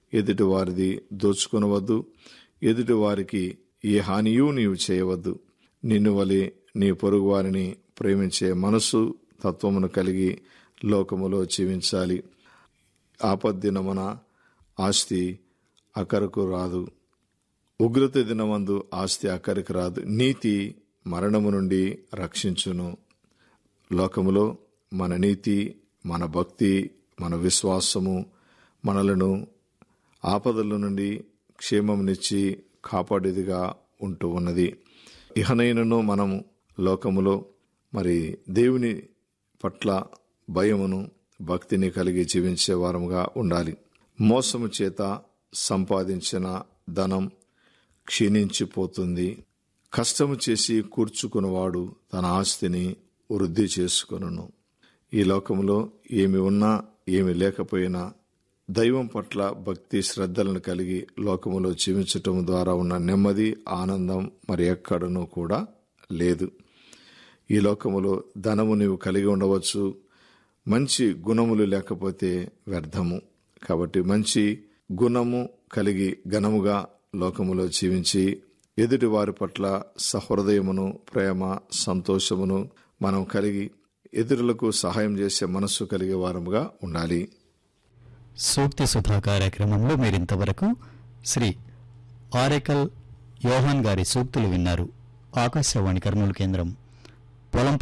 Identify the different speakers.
Speaker 1: ఎదుటి వారిది దోచుకొనవద్దు ఎదుటి వారికి ఏ హానియూ నీవు చేయవద్దు నిన్ను వలె నీ పొరుగు వారిని ప్రేమించే మనస్సు తత్వమును కలిగి లోకములో జీవించాలి ఆపద్దినమున ఆస్తి అకరకు రాదు ఉగ్రత దినమందు ఆస్తి అక్కరికి రాదు నీతి మరణము నుండి రక్షించును లోకములో మన నీతి మన భక్తి మన విశ్వాసము మనలను ఆపదల నుండి క్షేమమునిచ్చి కాపాడేదిగా ఉంటూ ఉన్నది ఇహనైనను మనము లోకములో మరి దేవుని పట్ల భయమును భక్తిని కలిగి జీవించే వారముగా ఉండాలి మోసము చేత సంపాదించిన ధనం క్షీణించిపోతుంది కష్టము చేసి కూర్చుకున్నవాడు తన ఆస్తిని వృద్ధి చేసుకొనును ఈ లోకంలో ఏమి ఉన్నా ఏమి లేకపోయినా దైవం పట్ల భక్తి శ్రద్ధలను కలిగి లోకములో జీవించటం ద్వారా ఉన్న నెమ్మది ఆనందం మరి ఎక్కడనూ కూడా లేదు ఈ లోకములో ధనము నీవు కలిగి ఉండవచ్చు మంచి గుణములు లేకపోతే వ్యర్థము కాబట్టి మంచి గుణము కలిగి ఘనముగా లోకములో జీవించి ఎదుటి వారి పట్ల సహృదయమును ప్రేమ సంతోషమును మనం కలిగి ఇతరులకు సహాయం చేసే మనస్సు కలిగే వారముగా ఉండాలి
Speaker 2: సూక్తి సుధా కార్యక్రమంలో మీరింతవరకు శ్రీ ఆరేకల్ యోహాన్ గారి సూక్తులు విన్నారు ఆకాశవాణి కర్నూలు కేంద్రం పొలం